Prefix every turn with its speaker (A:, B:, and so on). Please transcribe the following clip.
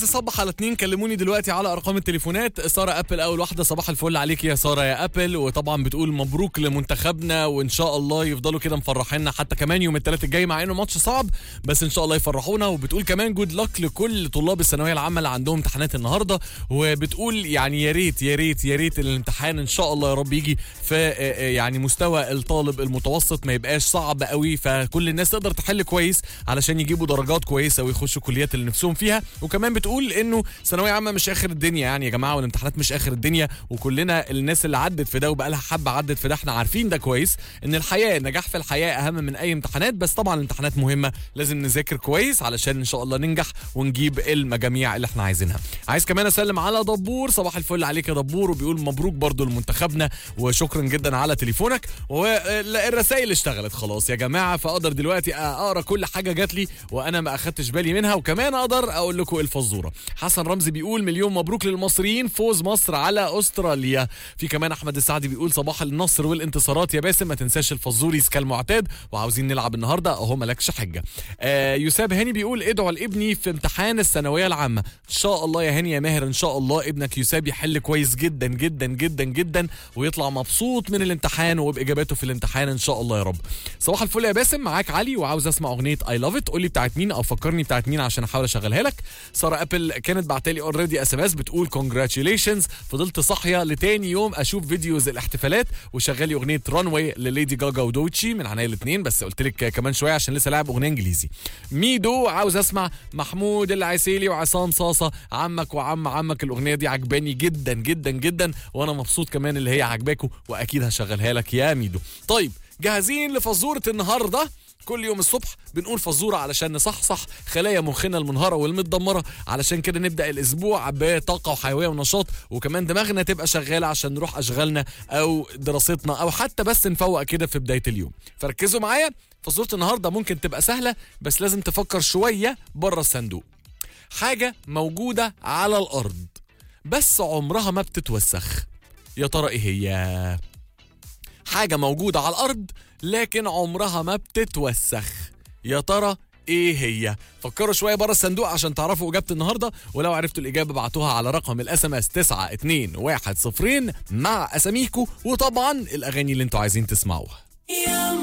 A: صبح على اتنين كلموني دلوقتي على ارقام التليفونات ساره ابل اول واحده صباح الفل عليك يا ساره يا ابل وطبعا بتقول مبروك لمنتخبنا وان شاء الله يفضلوا كده مفرحينا حتى كمان يوم الثلاث الجاي مع انه ماتش صعب بس ان شاء الله يفرحونا وبتقول كمان جود لك لكل طلاب الثانويه العامه اللي عندهم امتحانات النهارده وبتقول يعني يا ريت يا ريت يا ريت الامتحان ان شاء الله يا رب يجي في يعني مستوى الطالب المتوسط ما يبقاش صعب قوي فكل الناس تقدر تحل كويس علشان يجيبوا درجات كويسه ويخشوا كليات اللي نفسهم فيها وكمان بتقول انه ثانويه عامه مش اخر الدنيا يعني يا جماعه والامتحانات مش اخر الدنيا وكلنا الناس اللي عدت في ده وبقى لها حبه عدت في ده احنا عارفين ده كويس ان الحياه النجاح في الحياه اهم من اي امتحانات بس طبعا الامتحانات مهمه لازم نذاكر كويس علشان ان شاء الله ننجح ونجيب المجاميع اللي احنا عايزينها عايز كمان اسلم على دبور صباح الفل عليك يا دبور وبيقول مبروك برضو لمنتخبنا وشكرا جدا على تليفونك والرسائل اشتغلت خلاص يا جماعه فاقدر دلوقتي اقرا كل حاجه جات لي وانا ما اخدتش بالي منها وكمان اقدر اقول لكم الفزوره حسن رمزي بيقول مليون مبروك للمصريين فوز مصر على استراليا في كمان احمد السعدي بيقول صباح النصر والانتصارات يا باسم ما تنساش الفزوريز كالمعتاد وعاوزين نلعب النهارده اهو مالكش حجه آه يساب هاني بيقول ادعوا لابني في امتحان الثانويه العامه ان شاء الله يا هاني يا ماهر ان شاء الله ابنك يساب يحل كويس جدا جدا جدا جدا ويطلع مبسوط من الامتحان وباجاباته في الامتحان ان شاء الله يا رب صباح الفل يا باسم معاك علي وعاوز اسمع اغنيه اي لاف ات قول لي بتاعت مين او فكرني بتاعت مين عشان احاول اشغلها لك ساره ابل كانت بعتلي اوريدي اس ام اس بتقول كونجراتيوليشنز فضلت صاحيه لتاني يوم اشوف فيديوز الاحتفالات وشغالي اغنيه ران واي لليدي جاجا ودوتشي من عناية الاثنين بس قلت لك كمان شويه عشان لسه لاعب اغنيه انجليزي ميدو عاوز اسمع محمود العسيلي وعصام صاصه عمك وعم عمك الاغنيه دي عجباني جدا جدا جدا وانا مبسوط كمان اللي هي عجباكوا واكيد هشغلها لك يا ميدو طيب جاهزين لفزوره النهارده كل يوم الصبح بنقول فزوره علشان نصحصح خلايا مخنا المنهاره والمتدمره علشان كده نبدا الاسبوع بطاقه وحيويه ونشاط وكمان دماغنا تبقى شغاله عشان نروح اشغالنا او دراستنا او حتى بس نفوق كده في بدايه اليوم فركزوا معايا فزوره النهارده ممكن تبقى سهله بس لازم تفكر شويه بره الصندوق حاجه موجوده على الارض بس عمرها ما بتتوسخ يا ترى ايه هي حاجه موجوده على الارض لكن عمرها ما بتتوسخ يا ترى ايه هي فكروا شويه بره الصندوق عشان تعرفوا اجابه النهارده ولو عرفتوا الاجابه ابعتوها على رقم الاس ام اس 921 مع اساميكو وطبعا الاغاني اللي انتوا عايزين تسمعوها